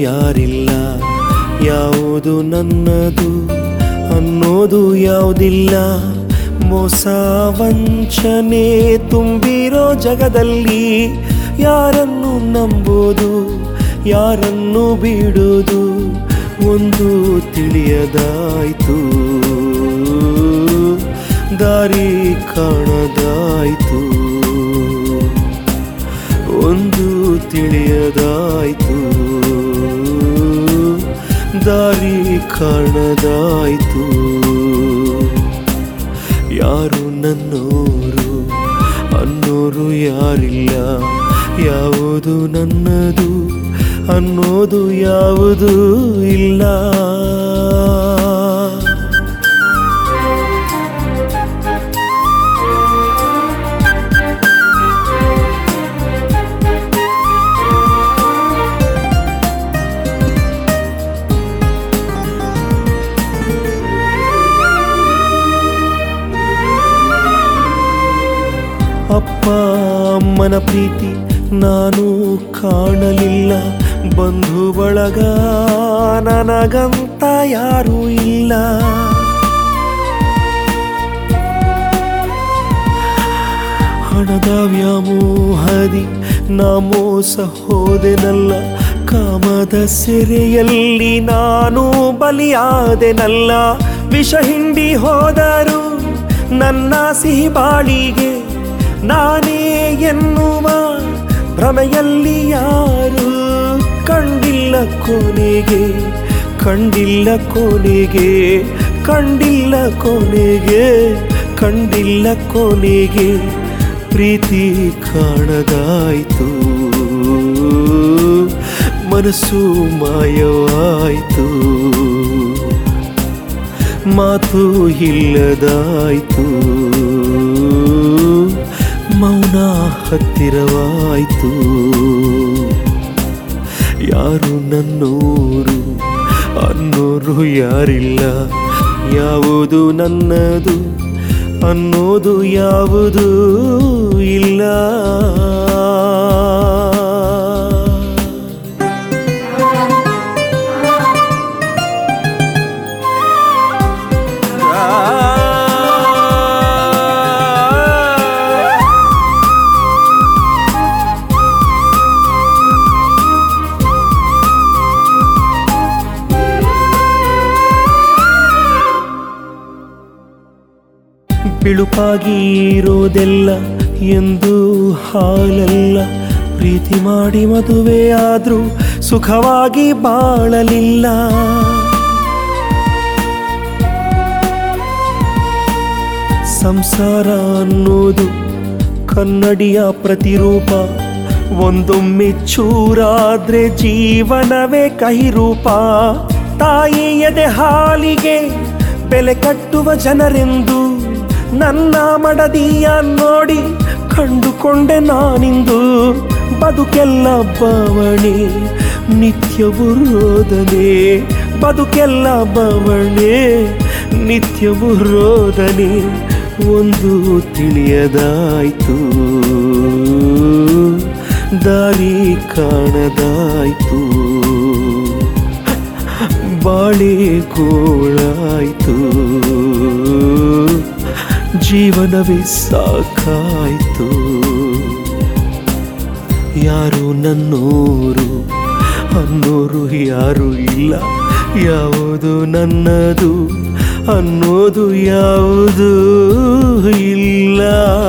ಯಾರಿಲ್ಲ ಯಾವುದು ನನ್ನದು ಅನ್ನೋದು ಯಾವುದಿಲ್ಲ ಮೋಸ ವಂಚನೆ ತುಂಬಿರೋ ಜಗದಲ್ಲಿ ಯಾರನ್ನು ನಂಬೋದು ಯಾರನ್ನು ಬಿಡೋದು ಒಂದು ತಿಳಿಯದಾಯ್ತು ದಾರಿ ಕಾಣದಾಯ್ತು ಒಂದು ತಿಳಿಯದಾಯ್ತು ದಾರಿ ಕಾಣದಾಯ್ತು ಯಾರು ನನ್ನೋರು ಅನ್ನೋರು ಯಾರಿಲ್ಲ ಯಾವುದು ನನ್ನದು ಅನ್ನೋದು ಯಾವುದು ಇಲ್ಲ ಅಪ್ಪ ಅಮ್ಮನ ಪ್ರೀತಿ ನಾನು ಕಾಣಲಿಲ್ಲ ಬಂಧು ಬಳಗ ನನಗಂತ ಯಾರೂ ಇಲ್ಲ ಹಣದ ವ್ಯಾಮೋಹದಿ ನಾ ಮೋಸ ಹೋದೆನಲ್ಲ ಕಾಮದ ಸೆರೆಯಲ್ಲಿ ನಾನು ಬಲಿಯಾದೆನಲ್ಲ ವಿಷ ಹಿಂಡಿ ಹೋದರು ನನ್ನ ಸಿಹಿ ಬಾಳಿಗೆ ನಾನೇ ಎನ್ನುವ ಭ್ರಮೆಯಲ್ಲಿ ಯಾರು ಕಂಡಿಲ್ಲ ಕೊನೆಗೆ ಕಂಡಿಲ್ಲ ಕೊನೆಗೆ ಕಂಡಿಲ್ಲ ಕೊನೆಗೆ ಕಂಡಿಲ್ಲ ಕೊನೆಗೆ ಪ್ರೀತಿ ಕಾಣದಾಯ್ತು ಮನಸ್ಸು ಮಾಯವಾಯ್ತು ಮಾತು ಇಲ್ಲದಾಯ್ತು ಮೌನ ಹತ್ತಿರವಾಯ್ತು ಯಾರು ನನ್ನೋರು ಅನ್ನೋರು ಯಾರಿಲ್ಲ ಯಾವುದು ನನ್ನದು ಅನ್ನೋದು ಯಾವುದು ಇಲ್ಲ ಬಿಳುಪಾಗಿ ಇರೋದೆಲ್ಲ ಎಂದು ಹಾಲಲ್ಲ ಪ್ರೀತಿ ಮಾಡಿ ಮದುವೆ ಆದ್ರೂ ಸುಖವಾಗಿ ಬಾಳಲಿಲ್ಲ ಸಂಸಾರ ಅನ್ನೋದು ಕನ್ನಡಿಯ ಪ್ರತಿರೂಪ ಒಂದೊಮ್ಮೆ ಚೂರಾದ್ರೆ ಜೀವನವೇ ಕಹಿರೂಪ ತಾಯಿ ಎದೆ ಹಾಲಿಗೆ ಬೆಲೆ ಕಟ್ಟುವ ಜನರೆಂದು ನನ್ನ ಮಡದಿಯ ನೋಡಿ ಕಂಡುಕೊಂಡೆ ನಾನಿಂದು ಬದುಕೆಲ್ಲ ಬವಣೆ ನಿತ್ಯವೂ ರೋದನೆ ಬದುಕೆಲ್ಲ ಬವಣೆ ನಿತ್ಯವೂ ರೋದನೆ ಒಂದು ತಿಳಿಯದಾಯ್ತು ದಾರಿ ಕಾಣದಾಯ್ತು ಬಾಳೆ ಗೋಳಾಯ್ತು ಜೀವನವೇ ಸಾಕಾಯ್ತು ಯಾರು ನನ್ನೋರು ಅನ್ನೋರು ಯಾರು ಇಲ್ಲ ಯಾವುದು ನನ್ನದು ಅನ್ನೋದು ಯಾವುದು ಇಲ್ಲ